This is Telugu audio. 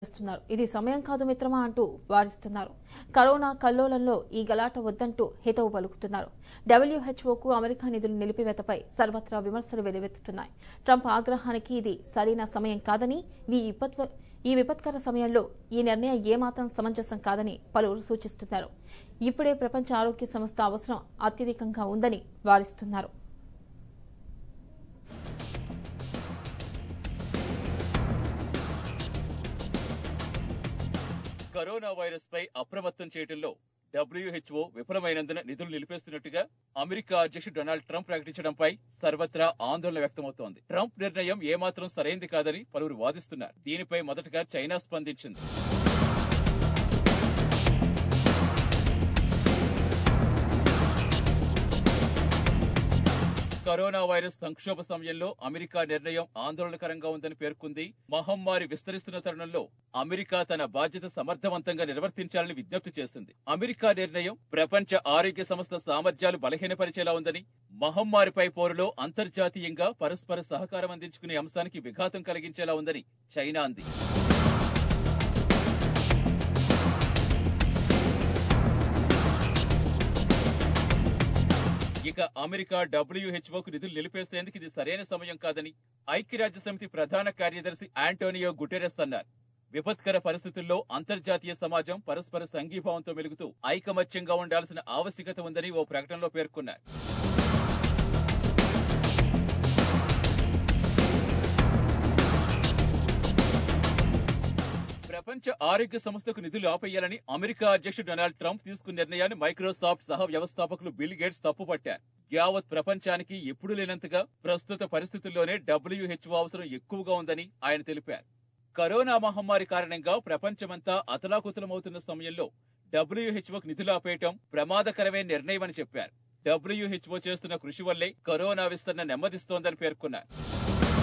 చేస్తున్నారు ఇది సమయం కాదు మిత్రమా అంటూ వారిస్తున్నారు కరోనా కల్లోలంలో ఈ గలాట వద్దంటూ హితవు పలుకుతున్నారు డబ్ల్యూహెచ్ఓకు అమెరికా నిధుల నిలిపివేతపై సర్వత్రా విమర్శలు వెలువెత్తుతున్నాయి ట్రంప్ ఆగ్రహానికి ఇది సరైన సమయం కాదని ఈ విపత్వ ఈ విపత్కర సమయంలో ఈ నిర్ణయం ఏమాత్రం సమంజసం కాదని పలువురు సూచిస్తున్నారు ఇప్పుడే ప్రపంచ ఆరోగ్య సంస్థ అవసరం అత్యధికంగా ఉందని వారిస్తున్నారు కరోనా వైరస్ పై అప్రమత్తం చేయడంలో డబ్ల్యూహెచ్ఓ విఫలమైనందున నిధులు నిలిపేస్తున్నట్టుగా అమెరికా అధ్యక్షుడు డొనాల్డ్ ట్రంప్ ప్రకటించడంపై సర్వత్రా ఆందోళన వ్యక్తమవుతోంది ట్రంప్ నిర్ణయం ఏమాత్రం సరైంది కాదని పలువురు వాదిస్తున్నారు దీనిపై మొదటగా చైనా స్పందించింది కరోనా వైరస్ సంక్షోభ సమయంలో అమెరికా నిర్ణయం ఆందోళనకరంగా ఉందని పేర్కొంది మహమ్మారి విస్తరిస్తున్న తరుణంలో అమెరికా తన బాధ్యత సమర్థవంతంగా నిర్వర్తించాలని విజ్ఞప్తి చేసింది అమెరికా నిర్ణయం ప్రపంచ ఆరోగ్య సంస్థ సామర్థ్యాలు బలహీనపరిచేలా ఉందని మహమ్మారిపై పోరులో అంతర్జాతీయంగా పరస్పర సహకారం అందించుకునే అంశానికి విఘాతం కలిగించేలా ఉందని చైనా అంది ఇక అమెరికా డబ్ల్యూహెచ్ఓకు నిధులు నిలిపేసేందుకు ఇది సరైన సమయం కాదని ఐక్యరాజ్య సమితి ప్రధాన కార్యదర్శి ఆంటోనియో గుటెరెస్ అన్నారు విపత్కర పరిస్థితుల్లో అంతర్జాతీయ సమాజం పరస్పర సంఘీభావంతో మెలుగుతూ ఐకమత్యంగా ఉండాల్సిన ఆవశ్యకత ఉందని ఓ ప్రకటనలో పేర్కొన్నారు ప్రపంచ ఆరోగ్య సంస్థకు నిధులు ఆపేయాలని అమెరికా అధ్యక్షుడు డొనాల్డ్ ట్రంప్ తీసుకున్న నిర్ణయాన్ని మైక్రోసాఫ్ట్ సహ వ్యవస్థాపకులు బిల్ గేట్స్ తప్పుపట్టారు యావత్ ప్రపంచానికి ఎప్పుడు లేనంతగా ప్రస్తుత పరిస్థితుల్లోనే డబ్ల్యూహెచ్ఓ అవసరం ఎక్కువగా ఉందని ఆయన తెలిపారు కరోనా మహమ్మారి కారణంగా ప్రపంచమంతా అతలాకుతలమవుతున్న సమయంలో డబ్ల్యూహెచ్ఓకు నిధులు ఆపేయటం ప్రమాదకరమైన నిర్ణయమని చెప్పారు డబ్ల్యూహెచ్ఓ చేస్తున్న కృషి వల్లే కరోనా విస్తరణ నెమ్మదిస్తోందని పేర్కొన్నారు